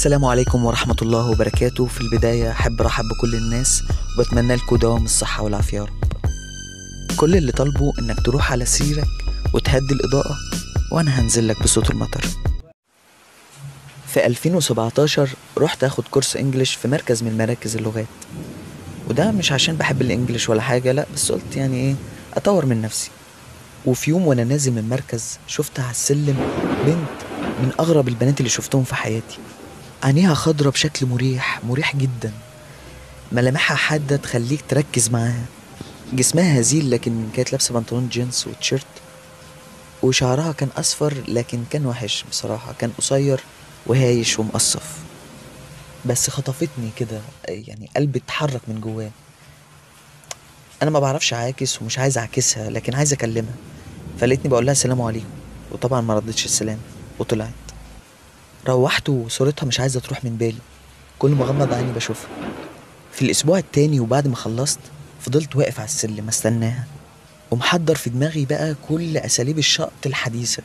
السلام عليكم ورحمة الله وبركاته في البداية أحب أرحب بكل الناس وبتمنى لكم دوام الصحة والعافية يا رب كل اللي طالبه إنك تروح على سريرك وتهدي الإضاءة وأنا هنزل لك بصوت المطر في 2017 رحت أخد كورس إنجليش في مركز من مراكز اللغات وده مش عشان بحب الإنجليش ولا حاجة لأ بس قلت يعني إيه أطور من نفسي وفي يوم وأنا نازل من المركز شفت على السلم بنت من أغرب البنات اللي شفتهم في حياتي عينيها خضرة بشكل مريح مريح جدا ملامحها حادة تخليك تركز معاها جسمها هزيل لكن كانت لابسة بنطلون جينز وتيشيرت وشعرها كان أصفر لكن كان وحش بصراحة كان قصير وهايش ومقصف بس خطفتني كده يعني قلبي اتحرك من جواه انا ما بعرفش اعاكس ومش عايز اعكسها لكن عايز اكلمها فلقيتني بقول لها السلام عليكم وطبعا ما ردتش السلام وطلعت روحت وصورتها مش عايزه تروح من بالي كل ما اغمض عيني بشوفها في الاسبوع التاني وبعد ما خلصت فضلت واقف على السلم استناها ومحضر في دماغي بقى كل اساليب الشقط الحديثه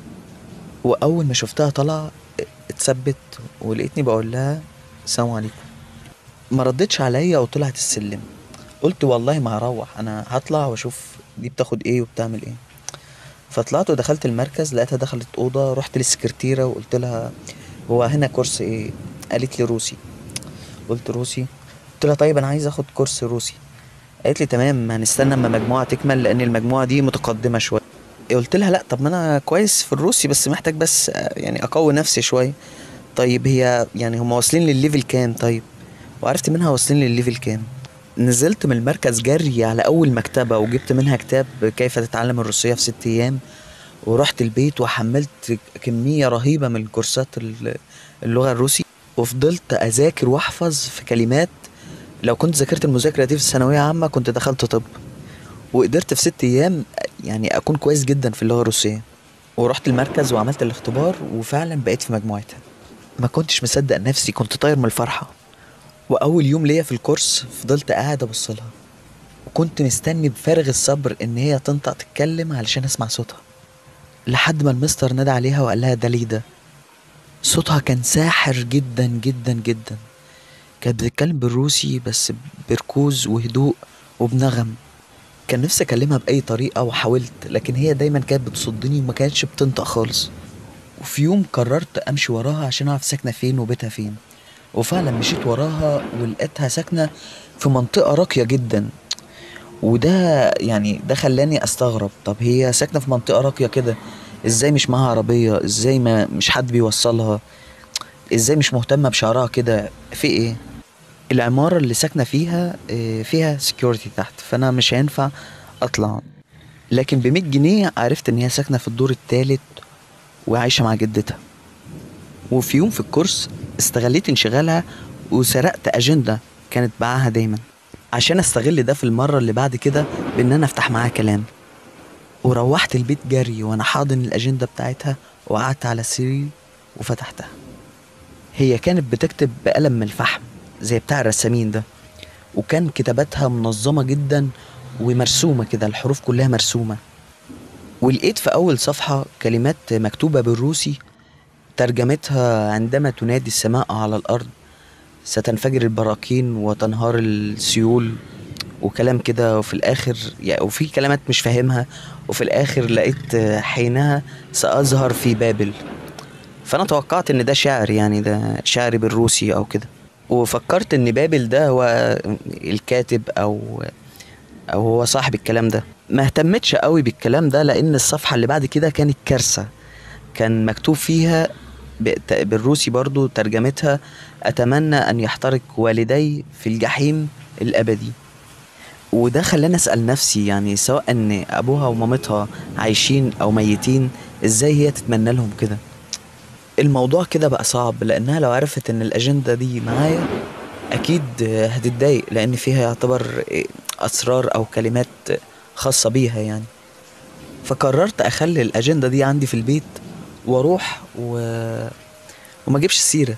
واول ما شفتها طالعه اتثبت ولقيتني بقول لها السلام عليكم ما ردتش عليا وطلعت السلم قلت والله ما هروح انا هطلع واشوف دي بتاخد ايه وبتعمل ايه فطلعت ودخلت المركز لقيتها دخلت اوضه رحت للسكرتيره وقلت لها هو هنا كورس ايه قالت لي روسي قلت روسي قلت لها طيب انا عايز اخد كورس روسي قالت لي تمام هنستنى اما المجموعه تكمل لان المجموعه دي متقدمه شويه قلت لها لا طب ما انا كويس في الروسي بس محتاج بس يعني اقوي نفسي شويه طيب هي يعني هم واصلين للليفل كام طيب وعرفت منها واصلين للليفل كام نزلت من المركز جري على أول مكتبة وجبت منها كتاب كيف تتعلم الروسية في ست أيام ورحت البيت وحملت كمية رهيبة من كورسات اللغة الروسي وفضلت أذاكر وأحفظ في كلمات لو كنت ذاكرت المذاكرة دي في الثانوية عامة كنت دخلت طب وقدرت في ست أيام يعني أكون كويس جدا في اللغة الروسية ورحت المركز وعملت الاختبار وفعلا بقيت في مجموعتها ما كنتش مصدق نفسي كنت طاير من الفرحة واول يوم ليا في الكورس فضلت قاعد ابص لها وكنت مستني بفارغ الصبر ان هي تنطق تتكلم علشان اسمع صوتها لحد ما المستر نادى عليها وقال لها ده ليه ده صوتها كان ساحر جدا جدا جدا كانت بتتكلم بالروسي بس بركوز وهدوء وبنغم كان نفسي اكلمها باي طريقه وحاولت لكن هي دايما كانت بتصدني وما كانتش بتنطق خالص وفي يوم قررت امشي وراها عشان اعرف ساكنه فين وبيتها فين وفعلا مشيت وراها ولقيتها ساكنة في منطقة راقية جدا وده يعني ده خلاني استغرب طب هي ساكنة في منطقة راقية كده ازاي مش معاها عربية ازاي ما مش حد بيوصلها ازاي مش مهتمة بشعرها كده في ايه العمارة اللي ساكنة فيها فيها سكيورتي تحت فانا مش هينفع اطلع لكن بمية جنيه عرفت ان هي ساكنة في الدور التالت وعايشة مع جدتها وفي يوم في الكورس استغليت انشغالها وسرقت أجندة كانت معاها دايما عشان استغل ده في المرة اللي بعد كده بإن أنا أفتح معاها كلام وروحت البيت جري وأنا حاضن الأجندة بتاعتها وقعدت على السرير وفتحتها هي كانت بتكتب بقلم من الفحم زي بتاع الرسامين ده وكان كتاباتها منظمة جدا ومرسومة كده الحروف كلها مرسومة ولقيت في أول صفحة كلمات مكتوبة بالروسي ترجمتها عندما تنادي السماء على الأرض ستنفجر البراكين وتنهار السيول وكلام كده وفي الآخر يعني وفي كلمات مش فاهمها وفي الآخر لقيت حينها سأظهر في بابل فأنا توقعت إن ده شعر يعني ده شعر بالروسي أو كده وفكرت إن بابل ده هو الكاتب أو أو هو صاحب الكلام ده ما اهتمتش قوي بالكلام ده لأن الصفحة اللي بعد كده كانت كارثة كان مكتوب فيها بالروسي برضو ترجمتها أتمنى أن يحترق والدي في الجحيم الأبدي وده خلاني أسأل نفسي يعني سواء أن أبوها ومامتها عايشين أو ميتين إزاي هي تتمنى لهم كده الموضوع كده بقى صعب لأنها لو عرفت أن الأجندة دي معايا أكيد هتتضايق لأن فيها يعتبر أسرار أو كلمات خاصة بيها يعني فقررت أخلي الأجندة دي عندي في البيت واروح و... وما اجيبش السيره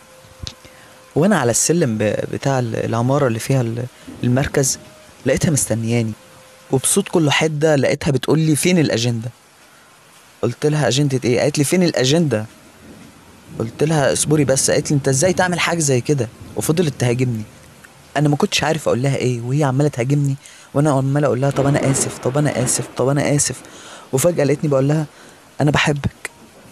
وانا على السلم ب... بتاع العماره اللي فيها المركز لقيتها مستنياني وبصوت كله حده لقيتها بتقول لي فين الاجنده قلت لها اجنده ايه قالت لي فين الاجنده قلت لها اصبري بس قالت لي انت ازاي تعمل حاجه زي كده وفضلت تهاجمني انا ما كنتش عارف اقول لها ايه وهي عماله تهاجمني وانا عمال اقول لها طب انا اسف طب انا اسف طب انا اسف وفجاه لقيتني بقول لها انا بحبك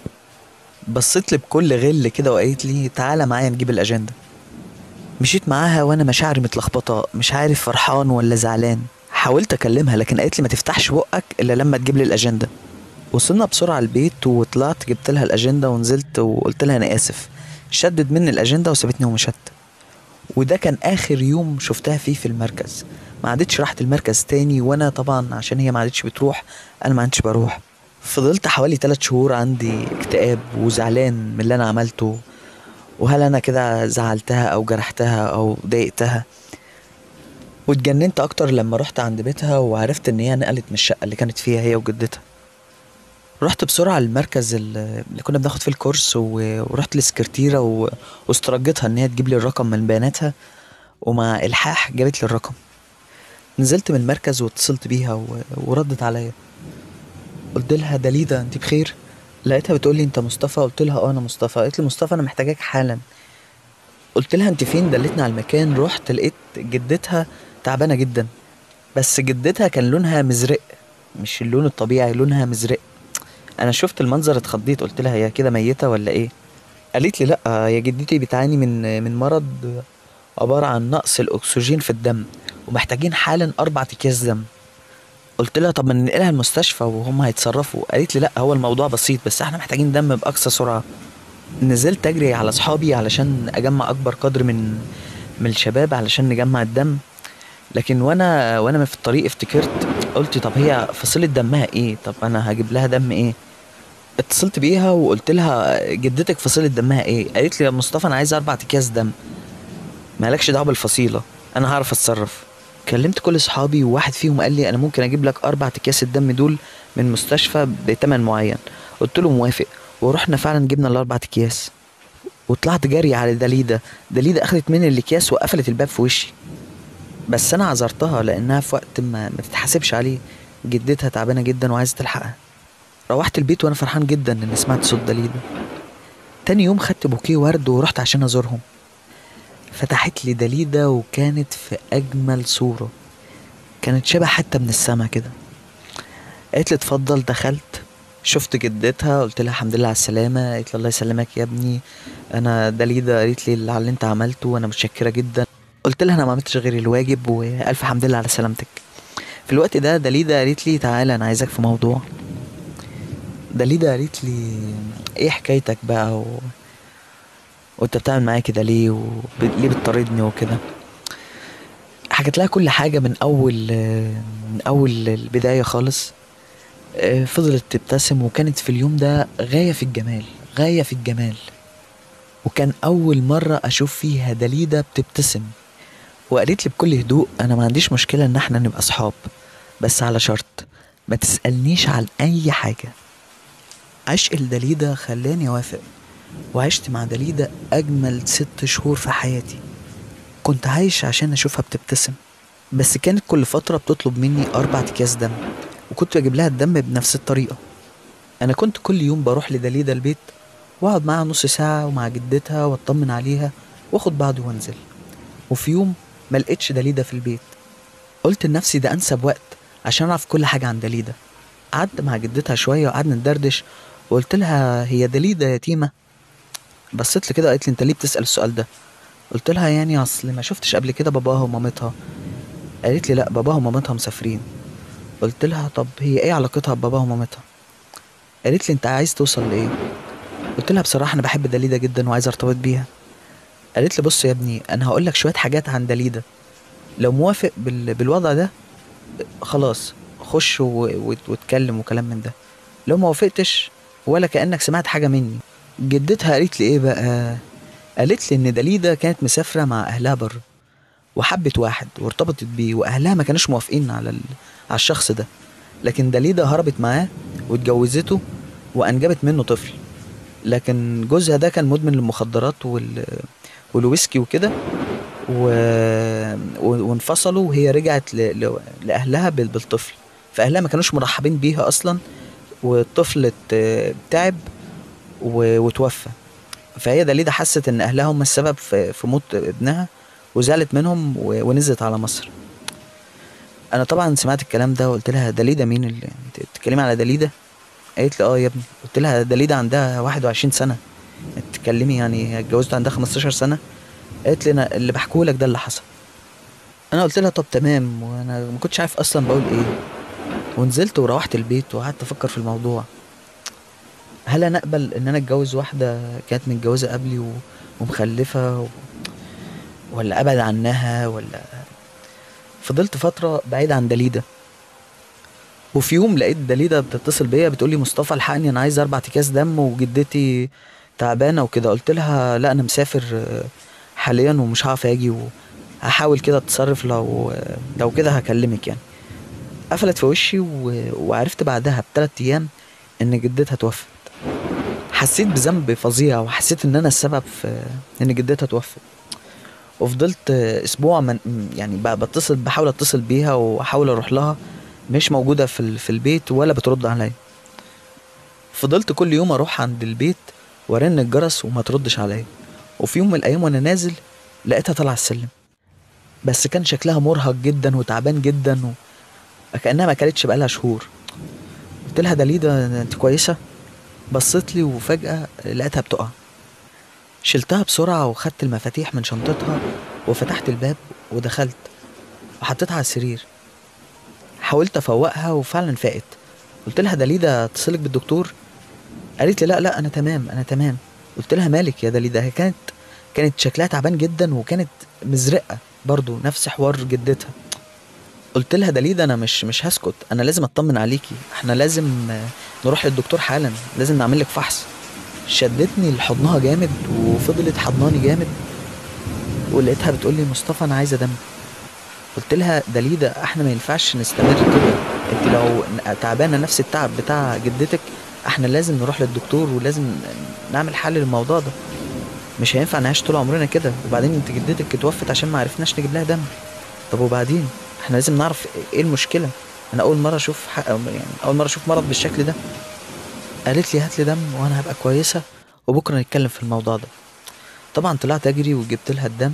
بصيت لي بكل غل كده وقالت لي تعالى معايا نجيب الاجنده مشيت معاها وانا مشاعري متلخبطه مش عارف فرحان ولا زعلان حاولت اكلمها لكن قالت لي ما تفتحش بقك الا لما تجيب لي الاجنده وصلنا بسرعه البيت وطلعت جبت لها الاجنده ونزلت وقلت لها انا اسف شدت مني الاجنده وسابتني ومشت وده كان اخر يوم شفتها فيه في المركز ما عادتش راحت المركز تاني وانا طبعا عشان هي ما عادتش بتروح انا ما عادش بروح فضلت حوالي 3 شهور عندي اكتئاب وزعلان من اللي انا عملته وهل انا كده زعلتها او جرحتها او ضايقتها واتجننت اكتر لما رحت عند بيتها وعرفت ان هي نقلت من الشقه اللي كانت فيها هي وجدتها رحت بسرعه المركز اللي كنا بناخد فيه الكورس و- ورحت للسكرتيره و- واسترجيتها ان هي تجيب لي الرقم من بياناتها ومع الحاح جابت لي الرقم نزلت من المركز واتصلت بيها و- وردت عليا قلت لها دليدا انت بخير لقيتها بتقول لي انت مصطفى قلت لها اه انا مصطفى قالت لي مصطفى انا محتاجاك حالا قلت لها انت فين دلتني على المكان رحت لقيت جدتها تعبانه جدا بس جدتها كان لونها مزرق مش اللون الطبيعي لونها مزرق انا شفت المنظر اتخضيت قلت لها هي كده ميته ولا ايه قالت لي لا يا جدتي بتعاني من من مرض عباره عن نقص الاكسجين في الدم ومحتاجين حالا اربع اكياس دم قلت لها طب ما ننقلها المستشفى وهم هيتصرفوا قالت لي لا هو الموضوع بسيط بس احنا محتاجين دم باقصى سرعه نزلت اجري على اصحابي علشان اجمع اكبر قدر من من الشباب علشان نجمع الدم لكن وانا وانا في الطريق افتكرت قلت طب هي فصيلة دمها ايه طب انا هجيب لها دم ايه اتصلت بيها وقلت لها جدتك فصيلة دمها ايه قالت لي يا مصطفى انا عايز اربع اكياس دم مالكش دعوه بالفصيله انا هعرف اتصرف كلمت كل اصحابي وواحد فيهم قال لي انا ممكن اجيب لك اربع اكياس الدم دول من مستشفى بتمن معين قلت له موافق ورحنا فعلا جبنا الاربع اكياس وطلعت جري على دليدا دليدا اخدت مني الاكياس وقفلت الباب في وشي بس انا عذرتها لانها في وقت ما ما تتحاسبش عليه جدتها تعبانه جدا وعايزه تلحقها روحت البيت وانا فرحان جدا اني سمعت صوت دليدا تاني يوم خدت بوكيه ورد ورحت عشان ازورهم فتحت لي دليدا وكانت في اجمل صوره كانت شبه حتة من السما كده قالت لي اتفضل دخلت شفت جدتها قلت لها الحمد لله على السلامة قالت لي الله يسلمك يا ابني انا دليدا قالت لي على اللي انت عملته وانا متشكرة جدا قلت لها انا ما عملتش غير الواجب والف حمد لله على سلامتك في الوقت ده دليدا قالت لي تعالى انا عايزك في موضوع دليدا قالت لي ايه حكايتك بقى و... وانت بتعمل معايا كده ليه وليه بتطاردني وكده حكيت لها كل حاجة من أول من أول البداية خالص آه، فضلت تبتسم وكانت في اليوم ده غاية في الجمال غاية في الجمال وكان أول مرة أشوف فيها دليدة بتبتسم وقالت لي بكل هدوء أنا ما عنديش مشكلة إن احنا نبقى صحاب بس على شرط ما تسألنيش عن أي حاجة عشق الدليدة خلاني أوافق وعشت مع دليدة أجمل ست شهور في حياتي كنت عايش عشان أشوفها بتبتسم بس كانت كل فترة بتطلب مني أربع أكياس دم وكنت بجيب لها الدم بنفس الطريقة أنا كنت كل يوم بروح لدليدة البيت وأقعد معاها نص ساعة ومع جدتها وأطمن عليها وأخد بعضي وأنزل وفي يوم ما لقيتش دليدة في البيت قلت لنفسي ده أنسب وقت عشان أعرف كل حاجة عن دليدة قعدت مع جدتها شوية وقعدنا ندردش وقلت لها هي دليدة يتيمة بصيت لي كده قالت لي انت ليه بتسأل السؤال ده قلت لها يعني اصل ما شفتش قبل كده باباها ومامتها قالت لي لا باباها ومامتها مسافرين قلت لها طب هي ايه علاقتها بباباها ومامتها قالت لي انت عايز توصل لايه قلت لها بصراحه انا بحب دليده جدا وعايز ارتبط بيها قالت لي بص يا ابني انا هقول لك شويه حاجات عن دليده لو موافق بال... بالوضع ده خلاص خش و... وت- واتكلم وكلام من ده لو ما وافقتش ولا كانك سمعت حاجه مني جدتها قالت لي ايه بقى قالت لي ان دليده كانت مسافره مع اهلها بره وحبت واحد وارتبطت بيه واهلها ما كانوش موافقين على ال... على الشخص ده لكن دليده هربت معاه واتجوزته وانجبت منه طفل لكن جوزها ده كان مدمن للمخدرات وال... والويسكي وكده و... و- وانفصلوا وهي رجعت ل... ل... لاهلها بال... بالطفل فاهلها ما كانوش مرحبين بيها اصلا والطفل ات- تعب و... وتوفى فهي دليدة حست ان اهلها هم السبب في, في موت ابنها وزعلت منهم و- ونزلت على مصر انا طبعا سمعت الكلام ده وقلت لها دليدة مين اللي انت بتتكلمي على دليدة قالت لي اه يا ابني قلت لها دليدة عندها 21 سنة بتتكلمي يعني اتجوزت عندها 15 سنة قالت لي انا اللي بحكيه لك ده اللي حصل انا قلت لها طب تمام وانا ما كنتش عارف اصلا بقول ايه ونزلت وروحت البيت وقعدت افكر في الموضوع هل انا اقبل ان انا اتجوز واحده كانت متجوزه قبلي و... ومخلفه و... ولا ابعد عنها ولا فضلت فتره بعيد عن دليده وفي يوم لقيت دليده بتتصل بيا بتقول لي مصطفى الحقني انا عايز اربع اكياس دم وجدتي تعبانه وكده قلت لها لا انا مسافر آه، حاليا ومش هعرف اجي وهحاول كده اتصرف لو لو كده هكلمك يعني قفلت في وشي و... وعرفت بعدها بثلاث ايام ان جدتها توفت حسيت بذنب فظيع وحسيت ان انا السبب في ان جدتها توفت وفضلت اسبوع من يعني ب- بتصل بحاول اتصل بيها واحاول اروح لها مش موجوده في ال- في البيت ولا بترد عليا فضلت كل يوم اروح عند البيت وارن الجرس وما تردش عليا وفي يوم من الايام وانا نازل لقيتها طالعه السلم بس كان شكلها مرهق جدا وتعبان جدا وكانها ما اكلتش بقالها شهور قلت لها دليده انت كويسه بصت لي وفجاه لقيتها بتقع شلتها بسرعه وخدت المفاتيح من شنطتها وفتحت الباب ودخلت وحطيتها على السرير حاولت افوقها وفعلا فاقت قلت لها دليده اتصلك بالدكتور قالت لي لا لا انا تمام انا تمام قلت لها مالك يا دليده هي كانت كانت شكلها تعبان جدا وكانت مزرقه برضو نفس حوار جدتها قلت لها دليده انا مش مش هسكت انا لازم اطمن عليكي احنا لازم آه، نروح للدكتور حالا لازم نعمل لك فحص شدتني لحضنها جامد وفضلت حضناني جامد ولقيتها بتقول لي مصطفى انا عايزه دم قلت لها دليده احنا ما ينفعش نستمر كده انت لو تعبانه نفس التعب بتاع جدتك احنا لازم نروح للدكتور ولازم نعمل حل للموضوع ده مش هينفع نعيش طول عمرنا كده وبعدين انت جدتك اتوفت عشان ما عرفناش نجيب لها دم طب وبعدين احنا لازم نعرف ايه المشكله انا اول مره اشوف حق يعني اول مره اشوف مرض بالشكل ده قالت لي هات لي دم وانا هبقى كويسه وبكره نتكلم في الموضوع ده طبعا طلعت اجري وجبت لها الدم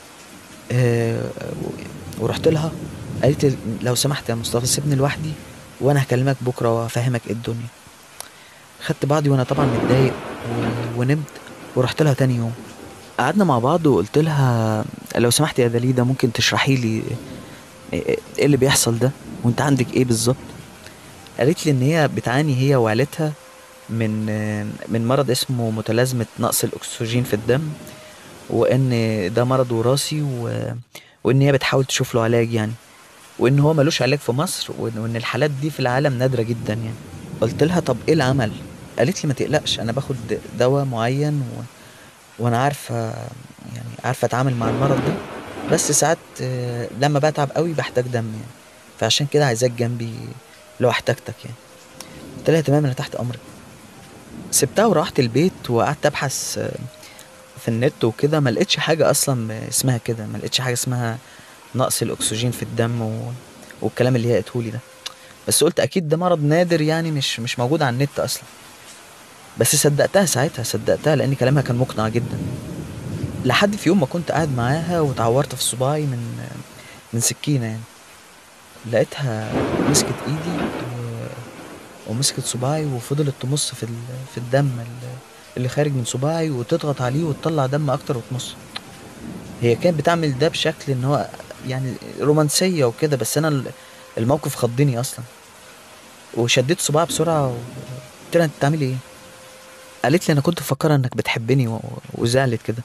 آه و- ورحت لها قالت لي لو سمحت يا مصطفى سيبني لوحدي وانا هكلمك بكره وافهمك ايه الدنيا خدت بعضي وانا طبعا متضايق و... ونمت ورحت لها تاني يوم قعدنا مع بعض وقلت لها لو سمحت يا دليده ممكن تشرحي لي ايه إيه اللي بيحصل ده وانت عندك ايه بالظبط قالت لي ان هي بتعاني هي وعيلتها من من مرض اسمه متلازمة نقص الأكسجين في الدم وإن ده مرض وراثي و... وإن هي بتحاول تشوف له علاج يعني وإن هو ملوش علاج في مصر وإن, وإن الحالات دي في العالم نادرة جدا يعني قلت لها طب إيه العمل؟ قالت لي ما تقلقش أنا باخد دواء معين و... وأنا عارفة يعني عارفة أتعامل مع المرض ده بس ساعات آه، لما بتعب قوي بحتاج دم يعني فعشان كده عايزاك جنبي لو احتجتك يعني قلت لها تمام انا تحت امرك سبتها وروحت البيت وقعدت ابحث آه، في النت وكده ما لقيتش حاجه اصلا اسمها كده ما لقيتش حاجه اسمها نقص الاكسجين في الدم و... والكلام اللي هي قالته لي ده بس قلت اكيد ده مرض نادر يعني مش مش موجود على النت اصلا بس صدقتها ساعتها صدقتها لان كلامها كان مقنع جدا لحد في يوم ما كنت قاعد معاها واتعورت في صباعي من من سكينه يعني لقيتها مسكت ايدي و... ومسكت صباعي وفضلت تمص في ال... في الدم ال- اللي خارج من صباعي وتضغط عليه وتطلع دم اكتر وتمص هي كانت بتعمل ده بشكل ان هو يعني رومانسيه وكده بس انا ال- الموقف خضني اصلا وشديت صباعي بسرعه وقلت لها انت بتعملي ايه قالت لي انا كنت مفكره انك بتحبني و... وزعلت كده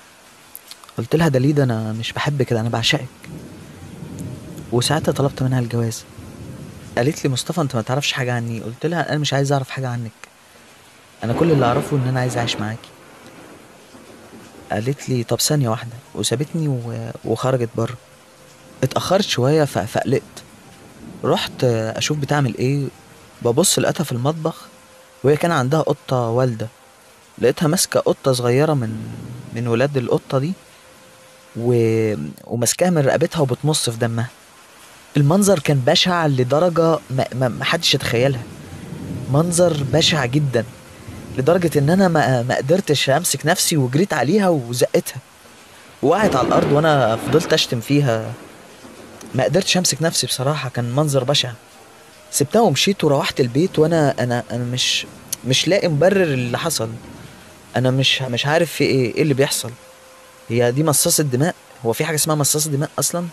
قلت لها دليده انا مش بحب كده انا بعشقك وساعتها طلبت منها الجواز قالت لي مصطفى انت ما تعرفش حاجه عني قلت لها انا مش عايز اعرف حاجه عنك انا كل اللي اعرفه ان انا عايز اعيش معاكي قالت لي طب ثانيه واحده وسابتني و... وخرجت بره اتاخرت شويه ف... فقلقت رحت اشوف بتعمل ايه ببص لقيتها في المطبخ وهي كان عندها قطه والده لقيتها ماسكه قطه صغيره من من ولاد القطه دي و... وماسكاها من رقبتها وبتمص في دمها المنظر كان بشع لدرجة ما, ما ما حدش يتخيلها منظر بشع جدا لدرجة إن أنا ما ما قدرتش أمسك نفسي وجريت عليها وزقتها وقعت على الأرض وأنا فضلت أشتم فيها ما قدرتش أمسك نفسي بصراحة كان منظر بشع سبتها ومشيت وروحت البيت وأنا أنا أنا مش مش لاقي مبرر اللي حصل أنا مش مش عارف في إيه إيه اللي بيحصل هي دي مصاصة دماء هو في حاجة اسمها مصاصة دماء أصلا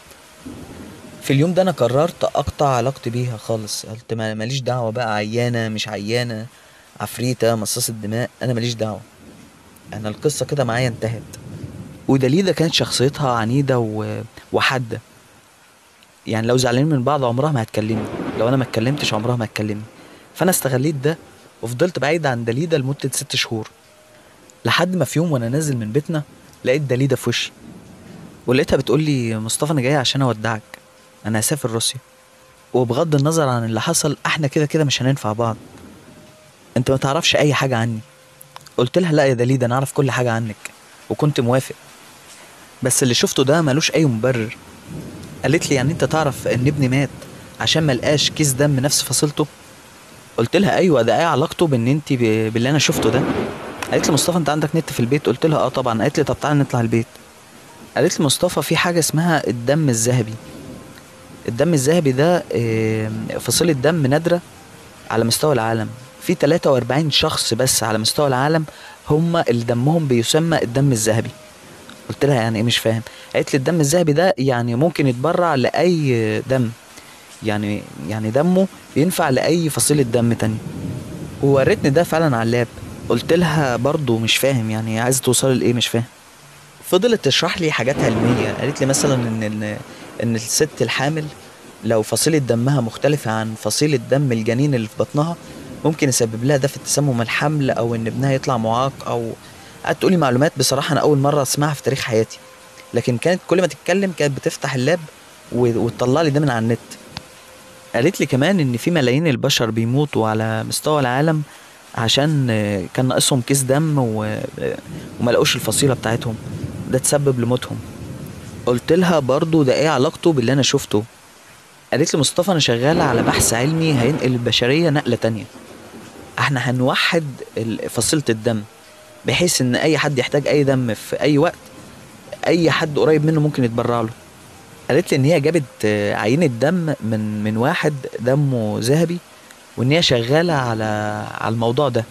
في اليوم ده أنا قررت أقطع علاقتي بيها خالص قلت ما- ماليش دعوة بقى عيانة مش عيانة عفريتة مصاصة دماء أنا ماليش دعوة أنا القصة كده معايا انتهت ودليدة كانت شخصيتها عنيدة و... وحادة يعني لو زعلانين من بعض عمرها ما هتكلمني لو أنا ما اتكلمتش عمرها ما هتكلمني فأنا استغليت ده وفضلت بعيد عن دليدة لمدة ست شهور لحد ما في يوم وأنا نازل من بيتنا لقيت دليدة في وشي ولقيتها بتقول لي مصطفى أنا جاي عشان أودعك أنا هسافر روسيا وبغض النظر عن اللي حصل احنا كده كده مش هننفع بعض انت ما تعرفش اي حاجة عني قلت لها لا يا دليدا انا اعرف كل حاجة عنك وكنت موافق بس اللي شفته ده ملوش اي مبرر قالت لي يعني انت تعرف ان ابني مات عشان ما لقاش كيس دم نفس فصيلته قلت لها ايوه ده ايه علاقته بان انت ب- باللي انا شفته ده قالت لي مصطفى انت عندك نت في البيت قلت لها اه طبعا قالت لي طب تعالى نطلع البيت قالت لي مصطفى في حاجة اسمها الدم الذهبي الدم الذهبي ده آه، فصيلة دم نادرة على مستوى العالم في 43 شخص بس على مستوى العالم هم اللي دمهم بيسمى الدم الذهبي قلت لها يعني ايه مش فاهم قالت لي الدم الذهبي ده يعني ممكن يتبرع لاي دم يعني يعني دمه ينفع لاي فصيلة دم تاني وورتني ده فعلا على اللاب قلت لها برضو مش فاهم يعني عايزه توصلي لايه مش فاهم فضلت تشرح لي حاجات علميه قالت لي مثلا ان ان ان الست الحامل لو فصيله دمها مختلفه عن فصيله دم الجنين اللي في بطنها ممكن يسبب لها ده في التسمم الحمل او ان ابنها يطلع معاق او قعدت تقولي معلومات بصراحه انا اول مره اسمعها في تاريخ حياتي لكن كانت كل ما تتكلم كانت بتفتح اللاب و- وتطلع لي ده من على النت قالت لي كمان ان في ملايين البشر بيموتوا على مستوى العالم عشان آه، كان ناقصهم كيس دم و... آه، وما لقوش الفصيله بتاعتهم ده تسبب لموتهم قلت لها برضو ده ايه علاقته باللي انا شفته قالت لي مصطفى انا شغاله على بحث علمي هينقل البشريه نقله تانية احنا هنوحد ال- فصيله الدم بحيث ان اي حد يحتاج اي دم في اي وقت اي حد قريب منه ممكن يتبرع له قالت لي ان هي جابت آه، عينه دم من من واحد دمه ذهبي وان هي شغاله على على الموضوع ده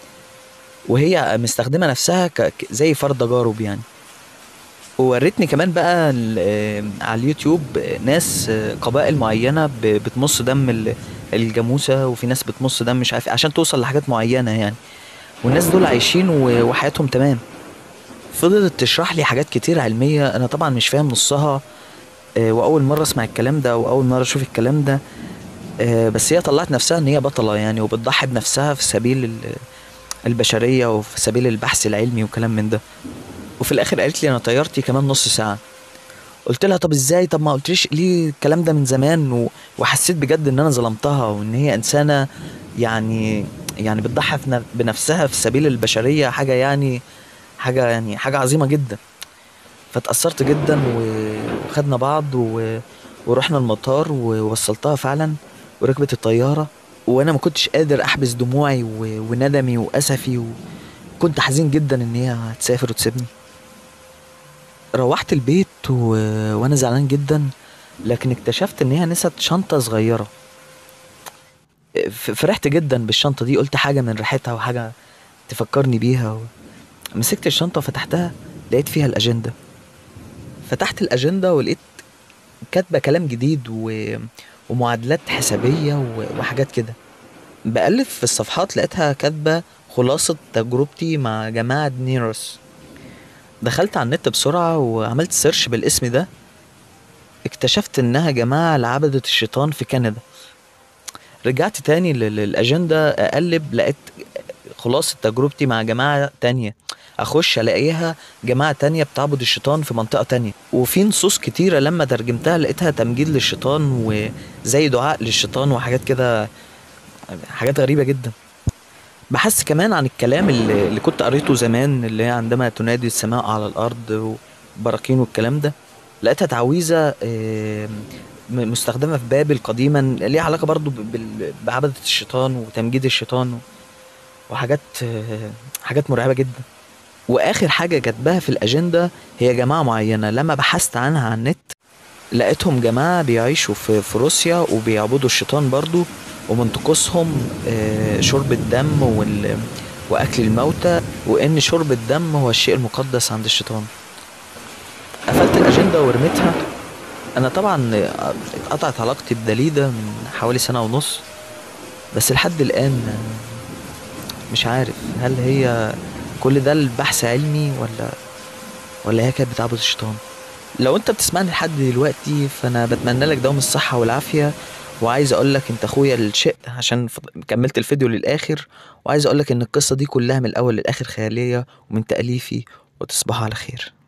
وهي مستخدمه نفسها ك... ك- زي فرد تجارب يعني وورتني كمان بقى ال- آه، على اليوتيوب آه، ناس آه، قبائل معينه ب- بتمص دم ال- الجاموسه وفي ناس بتمص دم مش عارف إيه، عشان توصل لحاجات معينه يعني والناس دول عايشين و- وحياتهم تمام فضلت تشرح لي حاجات كتير علميه انا طبعا مش فاهم نصها آه، واول مره اسمع الكلام ده واول مره اشوف الكلام ده آه، بس هي طلعت نفسها ان هي بطله يعني وبتضحي بنفسها في سبيل ال- البشريه وفي سبيل البحث العلمي وكلام من ده وفي الاخر قالت لي انا طيارتي كمان نص ساعه قلت لها طب ازاي طب ما قلتليش ليه الكلام ده من زمان و... وحسيت بجد ان انا ظلمتها وان هي انسانه يعني يعني بتضحي في ن- بنفسها في سبيل البشريه حاجه يعني حاجه يعني حاجه عظيمه جدا فاتأثرت جدا و- وخدنا بعض و... ورحنا المطار ووصلتها فعلا وركبت الطيارة وانا ما كنتش قادر احبس دموعي و... وندمي واسفي وكنت حزين جدا ان هي هتسافر وتسيبني روحت البيت و... وانا زعلان جدا لكن اكتشفت ان هي نست شنطة صغيرة ف- فرحت جدا بالشنطة دي قلت حاجة من ريحتها وحاجة تفكرني بيها و... مسكت الشنطة وفتحتها لقيت فيها الأجندة فتحت الأجندة ولقيت كاتبة كلام جديد و... ومعادلات حسابية و... وحاجات كده بألف في الصفحات لقيتها كاتبة خلاصة تجربتي مع جماعة نيروس دخلت على النت بسرعة وعملت سيرش بالاسم ده اكتشفت انها جماعة لعبدة الشيطان في كندا رجعت تاني لل- للأجندة أقلب لقيت خلاصة تجربتي مع جماعة تانية أخش ألاقيها جماعة تانية بتعبد الشيطان في منطقة تانية وفي نصوص كتيرة لما ترجمتها لقيتها تمجيد للشيطان وزي دعاء للشيطان وحاجات كده حاجات غريبة جدا بحثت كمان عن الكلام اللي, اللي كنت قريته زمان اللي هي عندما تنادي السماء على الأرض وبراكين والكلام ده لقيتها تعويذة آه، م- مستخدمة في بابل قديما ليها علاقة برضو ب- بال- بعبدة الشيطان وتمجيد الشيطان وحاجات آه، حاجات مرعبة جدا واخر حاجة جت في الاجندة هي جماعة معينة لما بحثت عنها على النت لقيتهم جماعة بيعيشوا في, في روسيا وبيعبدوا الشيطان برضو ومن طقوسهم آه، شرب الدم وال واكل الموتى وان شرب الدم هو الشيء المقدس عند الشيطان قفلت الاجندة ورميتها انا طبعا اتقطعت علاقتي بداليدا من حوالي سنة ونص بس لحد الان مش عارف هل هي كل ده البحث علمي ولا ولا هي كانت بتعبد الشيطان لو انت بتسمعني لحد دلوقتي فانا بتمنى لك دوام الصحة والعافية وعايز اقول لك انت اخويا الشق عشان كملت الفيديو للاخر وعايز اقول لك ان القصة دي كلها من الاول للاخر خيالية ومن تأليفي وتصبحوا على خير